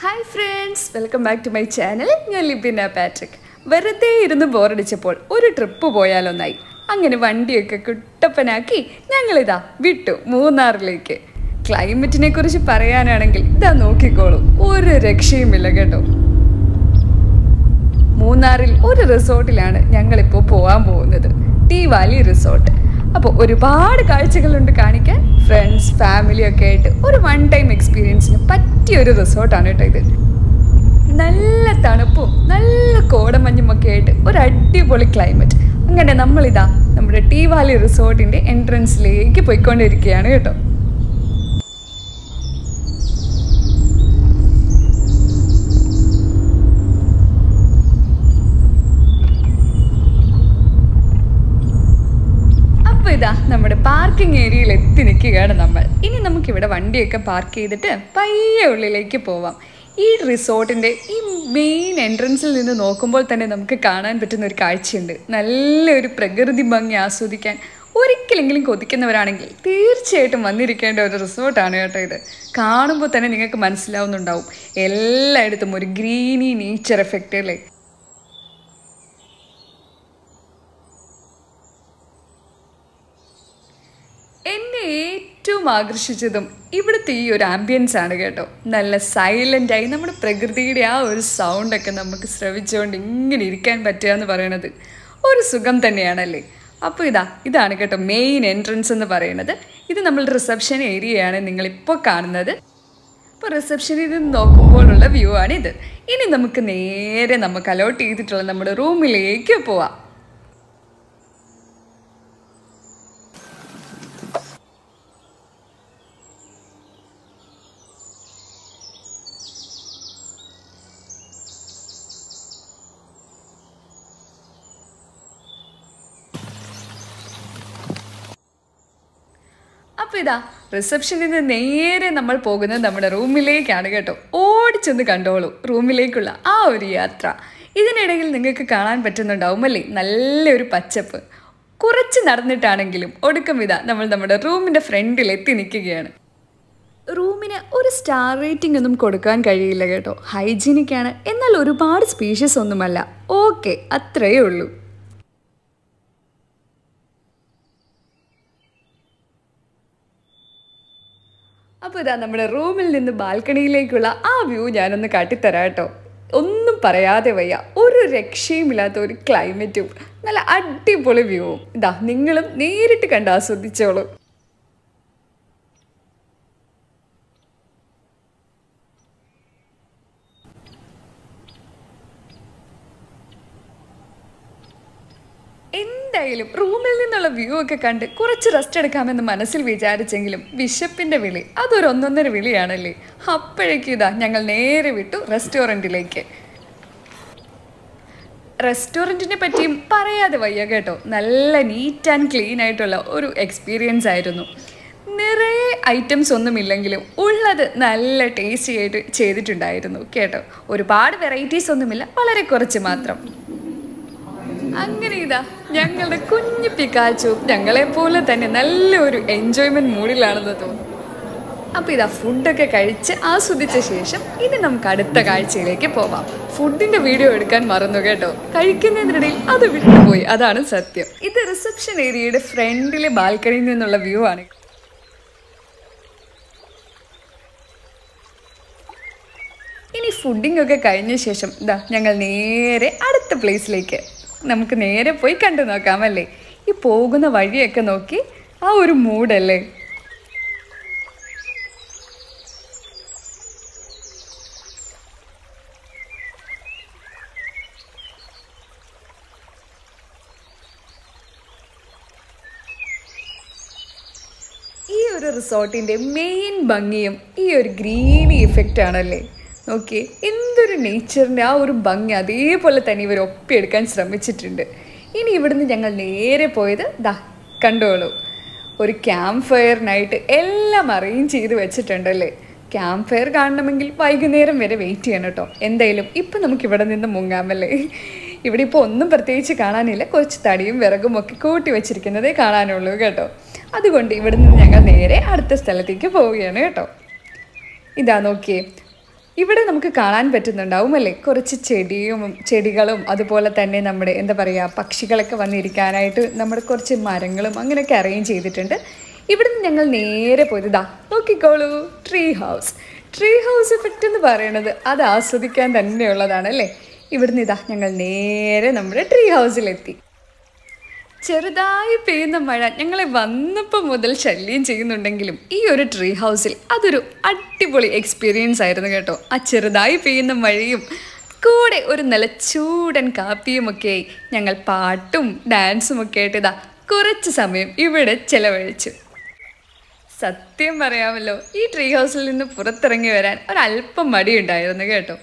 hi friends welcome back to my channel ഞാൻ Libina Patrick വെറുതെ ഇരുന്ന് ബോറടിച്ചപ്പോൾ ഒരു ട്രിപ്പ് പോയാലൊന്നായി അങ്ങനെ വണ്ടിയൊക്കെ കുട്ടപ്പനാക്കി ഞങ്ങളിതാ വിട്ടു മൂന്നാറിലേക്ക് ക്ലൈമറ്റിനെ കുറിച്ച് പറയാനാണെങ്കിൽ ഇതാ നോക്കിക്കോളൂ ഒരു രക്ഷയുമില്ല കേട്ടോ മൂന്നാറിൽ ഒരു റിസോർട്ടിലാണ് ഞങ്ങളിപ്പോൾ പോകാൻ പോകുന്നത് ടീ വാലി റിസോർട്ട് അപ്പോൾ ഒരുപാട് കാഴ്ചകളുണ്ട് കാണിക്കാൻ ഫ്രണ്ട്സ് ഫാമിലി ഒക്കെ ആയിട്ട് ഒരു വൺ ടൈം എക്സ്പീരിയൻസിന് പറ്റിയ ഒരു റിസോർട്ടാണ് കേട്ടോ ഇത് നല്ല തണുപ്പും നല്ല കോടമഞ്ഞും ഒക്കെ ആയിട്ട് ഒരു അടിപൊളി ക്ലൈമറ്റ് അങ്ങനെ നമ്മളിതാ നമ്മുടെ ടീ വാലി റിസോർട്ടിൻ്റെ എൻട്രൻസിലേക്ക് പോയിക്കൊണ്ടിരിക്കുകയാണ് കേട്ടോ അപ്പോൾ ഇതാ നമ്മുടെ പാർക്കിംഗ് ഏരിയയിൽ എത്തി നിൽക്കുകയാണ് നമ്മൾ ഇനി നമുക്കിവിടെ വണ്ടിയൊക്കെ പാർക്ക് ചെയ്തിട്ട് പയ്യെ ഉള്ളിലേക്ക് പോവാം ഈ റിസോർട്ടിൻ്റെ ഈ മെയിൻ എൻട്രൻസിൽ നിന്ന് നോക്കുമ്പോൾ തന്നെ നമുക്ക് കാണാൻ പറ്റുന്ന ഒരു കാഴ്ചയുണ്ട് നല്ലൊരു പ്രകൃതി ഭംഗി ആസ്വദിക്കാൻ ഒരിക്കലെങ്കിലും കൊതിക്കുന്നവരാണെങ്കിൽ തീർച്ചയായിട്ടും വന്നിരിക്കേണ്ട ഒരു റിസോർട്ടാണ് കേട്ടോ ഇത് കാണുമ്പോൾ തന്നെ നിങ്ങൾക്ക് മനസ്സിലാവുന്നുണ്ടാവും എല്ലായിടത്തും ഒരു ഗ്രീനി നേച്ചർ എഫക്റ്റ് അല്ലേ എന്നെ ഏറ്റവും ആകർഷിച്ചതും ഇവിടുത്തെ ഈ ഒരു ആംബിയൻസ് ആണ് കേട്ടോ നല്ല സൈലൻ്റ് ആയി നമ്മുടെ പ്രകൃതിയുടെ ആ ഒരു സൗണ്ടൊക്കെ നമുക്ക് ശ്രവിച്ചുകൊണ്ട് ഇങ്ങനെ ഇരിക്കാൻ പറ്റുക എന്ന് പറയണത് ഒരു സുഖം തന്നെയാണല്ലേ അപ്പോൾ ഇതാ ഇതാണ് കേട്ടോ മെയിൻ എൻട്രൻസ് എന്ന് പറയുന്നത് ഇത് നമ്മൾ റിസപ്ഷൻ ഏരിയയാണ് നിങ്ങളിപ്പോൾ കാണുന്നത് അപ്പോൾ റിസപ്ഷനിൽ നിന്ന് നോക്കുമ്പോഴുള്ള വ്യൂ ആണ് ഇത് ഇനി നമുക്ക് നേരെ നമുക്ക് അലോട്ട് ചെയ്തിട്ടുള്ള നമ്മുടെ റൂമിലേക്ക് പോവാം അപ്പോൾ ഇതാ റിസപ്ഷനിൽ നിന്ന് നേരെ നമ്മൾ പോകുന്നത് നമ്മുടെ റൂമിലേക്കാണ് കേട്ടോ ഓടിച്ചെന്ന് കണ്ടോളൂ റൂമിലേക്കുള്ള ആ ഒരു യാത്ര ഇതിനിടയിൽ നിങ്ങൾക്ക് കാണാൻ പറ്റുന്നുണ്ടാവും അല്ലേ നല്ലൊരു പച്ചപ്പ് കുറച്ച് നടന്നിട്ടാണെങ്കിലും ഒടുക്കം ഇതാ നമ്മൾ നമ്മുടെ റൂമിൻ്റെ ഫ്രണ്ടിൽ എത്തി നിൽക്കുകയാണ് റൂമിന് ഒരു സ്റ്റാർ റേറ്റിംഗ് ഒന്നും കൊടുക്കാൻ കഴിയില്ല കേട്ടോ ഹൈജീനിക് ആണ് എന്നാൽ ഒരുപാട് സ്പീഷ്യസ് ഒന്നുമല്ല ഓക്കെ അത്രയേ ഉള്ളൂ അപ്പോൾ ഇതാ നമ്മുടെ റൂമിൽ നിന്ന് ബാൽക്കണിയിലേക്കുള്ള ആ വ്യൂ ഞാനൊന്ന് കാട്ടിത്തരാം കേട്ടോ ഒന്നും പറയാതെ വയ്യ ഒരു രക്ഷയുമില്ലാത്ത ഒരു ക്ലൈമറ്റും നല്ല അടിപൊളി വ്യൂവും ഇതാ നിങ്ങളും നേരിട്ട് കണ്ട് ആസ്വദിച്ചോളൂ എന്തായാലും റൂമിൽ നിന്നുള്ള വ്യൂ ഒക്കെ കണ്ട് കുറച്ച് റെസ്റ്റ് എടുക്കാമെന്ന് മനസ്സിൽ വിചാരിച്ചെങ്കിലും വിശപ്പിന്റെ വിളി അതൊരു ഒന്നൊന്നര വിളിയാണല്ലേ അപ്പോഴേക്കും ഇതാ ഞങ്ങൾ നേരെ വിട്ടു റെസ്റ്റോറൻറ്റിലേക്ക് റെസ്റ്റോറൻറ്റിനെ പറ്റിയും പറയാതെ വയ്യ കേട്ടോ നല്ല നീറ്റ് ആൻഡ് ക്ലീൻ ആയിട്ടുള്ള ഒരു എക്സ്പീരിയൻസ് ആയിരുന്നു നിറയെ ഐറ്റംസ് ഒന്നുമില്ലെങ്കിലും ഉള്ളത് നല്ല ടേസ്റ്റി ആയിട്ട് ചെയ്തിട്ടുണ്ടായിരുന്നു കേട്ടോ ഒരുപാട് വെറൈറ്റീസ് ഒന്നുമില്ല വളരെ കുറച്ച് മാത്രം അങ്ങനെ ഇതാ ഞങ്ങളുടെ കുഞ്ഞു പിക്കാച്ചു ഞങ്ങളെ പോലെ തന്നെ നല്ലൊരു എൻജോയ്മെന്റ് മൂഡിലാണെന്ന് തോന്നുന്നു അപ്പോൾ ഇതാ ഫുഡൊക്കെ കഴിച്ച് ആസ്വദിച്ച ശേഷം ഇനി നമുക്ക് അടുത്ത കാഴ്ചയിലേക്ക് പോവാം ഫുഡിന്റെ വീഡിയോ എടുക്കാൻ മറന്നു കേട്ടോ കഴിക്കുന്നതിനിടയിൽ അത് വിട്ടുപോയി അതാണ് സത്യം ഇത് റിസപ്ഷൻ ഏരിയയുടെ ഫ്രണ്ടിലെ ബാൽക്കണിയിൽ നിന്നുള്ള വ്യൂ ആണ് ഇനി ഫുഡിംഗ് ഒക്കെ കഴിഞ്ഞ ശേഷം ഇതാ ഞങ്ങൾ നേരെ അടുത്ത പ്ലേസിലേക്ക് നമുക്ക് നേരെ പോയി കണ്ടു നോക്കാമല്ലേ ഈ പോകുന്ന വഴിയൊക്കെ നോക്കി ആ ഒരു മൂഡല്ലേ ഈ ഒരു റിസോർട്ടിൻ്റെ മെയിൻ ഭംഗിയും ഈ ഒരു ഗ്രീനി ഇഫക്റ്റ് ആണല്ലേ നോക്കി എന്തൊരു നേച്ചറിൻ്റെ ആ ഒരു ഭംഗി അതേപോലെ തന്നെ ഇവർ ഒപ്പിയെടുക്കാൻ ശ്രമിച്ചിട്ടുണ്ട് ഇനി ഇവിടുന്ന് ഞങ്ങൾ നേരെ പോയത് ദാ കണ്ടോളൂ ഒരു ക്യാമ്പ് ഫയറിനായിട്ട് എല്ലാം അറേഞ്ച് ചെയ്ത് വെച്ചിട്ടുണ്ടല്ലേ ക്യാമ്പ് ഫയർ കാണണമെങ്കിൽ വൈകുന്നേരം വരെ വെയിറ്റ് ചെയ്യണം കേട്ടോ എന്തായാലും ഇപ്പം നമുക്ക് ഇവിടെ നിന്ന് മുങ്ങാമല്ലേ ഇവിടെ ഇപ്പോൾ ഒന്നും പ്രത്യേകിച്ച് കാണാനില്ല കുറച്ച് തടിയും വിറകും ഒക്കെ കൂട്ടി വെച്ചിരിക്കുന്നതേ കാണാനുള്ളൂ കേട്ടോ അതുകൊണ്ട് ഇവിടെ നിന്ന് ഞങ്ങൾ നേരെ അടുത്ത സ്ഥലത്തേക്ക് പോവുകയാണ് കേട്ടോ ഇതാ നോക്കിയേ ഇവിടെ നമുക്ക് കാണാൻ പറ്റുന്നുണ്ടാവും അല്ലേ കുറച്ച് ചെടിയും ചെടികളും അതുപോലെ തന്നെ നമ്മുടെ എന്താ പറയുക പക്ഷികളൊക്കെ വന്നിരിക്കാനായിട്ട് നമ്മുടെ കുറച്ച് മരങ്ങളും അങ്ങനെയൊക്കെ അറേഞ്ച് ചെയ്തിട്ടുണ്ട് ഇവിടുന്ന് ഞങ്ങൾ നേരെ പോയത് ഇതാ നോക്കിക്കോളൂ tree house tree house effect എന്ന് പറയുന്നത് അത് ആസ്വദിക്കാൻ തന്നെയുള്ളതാണ് അല്ലേ ഇവിടുന്ന് ഇതാ ഞങ്ങൾ നേരെ നമ്മുടെ ട്രീ ഹൗസിലെത്തി ചെറുതായി പെയ്യുന്ന മഴ ഞങ്ങളെ വന്നപ്പോൾ മുതൽ ശല്യം ചെയ്യുന്നുണ്ടെങ്കിലും ഈ ഒരു ട്രീ ഹൗസിൽ അതൊരു അടിപൊളി എക്സ്പീരിയൻസ് ആയിരുന്നു കേട്ടോ ആ ചെറുതായി പെയ്യുന്ന മഴയും കൂടെ ഒരു നല്ല ചൂടൻ കാപ്പിയുമൊക്കെയായി ഞങ്ങൾ പാട്ടും ഡാൻസും ഒക്കെ ആയിട്ട് ഇതാ കുറച്ച് സമയം ഇവിടെ ചെലവഴിച്ചു സത്യം പറയാമല്ലോ ഈ ട്രീ ഹൗസിൽ നിന്ന് പുറത്തിറങ്ങി വരാൻ ഒരല്പം മടിയുണ്ടായിരുന്നു കേട്ടോ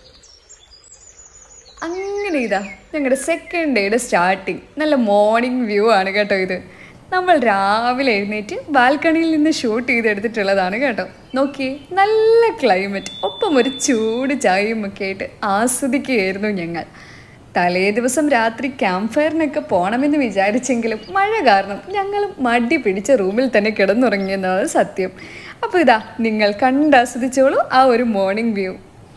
അങ്ങനെ ഇതാ ഞങ്ങളുടെ സെക്കൻഡ് ഡേയുടെ സ്റ്റാർട്ടിങ് നല്ല മോർണിംഗ് വ്യൂ ആണ് കേട്ടോ ഇത് നമ്മൾ രാവിലെ എഴുന്നേറ്റ് ബാൽക്കണിയിൽ നിന്ന് ഷൂട്ട് ചെയ്തെടുത്തിട്ടുള്ളതാണ് കേട്ടോ നോക്കിയേ നല്ല ക്ലൈമറ്റ് ഒപ്പം ഒരു ചൂട് ചായയും ഒക്കെ ആയിട്ട് ആസ്വദിക്കുകയായിരുന്നു ഞങ്ങൾ തലേ ദിവസം രാത്രി ക്യാമ്പ് ഫയറിനൊക്കെ പോകണമെന്ന് വിചാരിച്ചെങ്കിലും മഴ കാരണം ഞങ്ങൾ മടി പിടിച്ച റൂമിൽ തന്നെ കിടന്നുറങ്ങിയെന്നത് സത്യം അപ്പോൾ ഇതാ നിങ്ങൾ കണ്ടാസ്വദിച്ചോളൂ ആ ഒരു മോർണിംഗ് വ്യൂ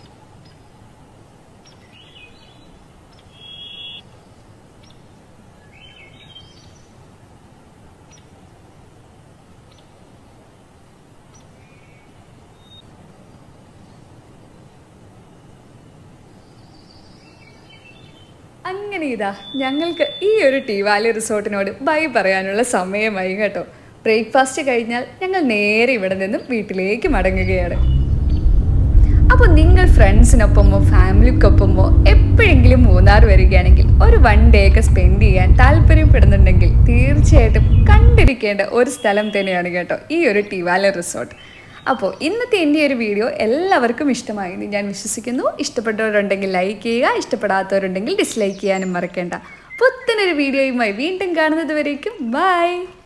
അങ്ങനെ ഇതാ ഞങ്ങൾക്ക് ഈ ഒരു ടീ വാലി റിസോർട്ടിനോട് ബൈ പറയാനുള്ള സമയമായി കേട്ടോ ബ്രേക്ക്ഫാസ്റ്റ് കഴിഞ്ഞാൽ ഞങ്ങൾ നേരെ ഇവിടെ നിന്നും വീട്ടിലേക്ക് മടങ്ങുകയാണ് അപ്പോൾ നിങ്ങൾ ഫ്രണ്ട്സിനൊപ്പമോ ഫാമിലിക്കൊപ്പമോ എപ്പോഴെങ്കിലും മൂന്നാർ വരികയാണെങ്കിൽ ഒരു വൺ ഡേ ഒക്കെ സ്പെൻഡ് ചെയ്യാൻ താല്പര്യപ്പെടുന്നുണ്ടെങ്കിൽ തീർച്ചയായിട്ടും കണ്ടിരിക്കേണ്ട ഒരു സ്ഥലം തന്നെയാണ് കേട്ടോ ഈ ഒരു ടിവാല റിസോർട്ട് അപ്പോൾ ഇന്നത്തെ എൻ്റെ ഒരു വീഡിയോ എല്ലാവർക്കും ഇഷ്ടമായി എന്ന് ഞാൻ വിശ്വസിക്കുന്നു ഇഷ്ടപ്പെട്ടവരുണ്ടെങ്കിൽ ലൈക്ക് ചെയ്യുക ഇഷ്ടപ്പെടാത്തവരുണ്ടെങ്കിൽ ഡിസ്ലൈക്ക് ചെയ്യാനും മറക്കേണ്ട പുത്തനൊരു വീഡിയോയുമായി വീണ്ടും കാണുന്നത് വരേക്കും ബൈ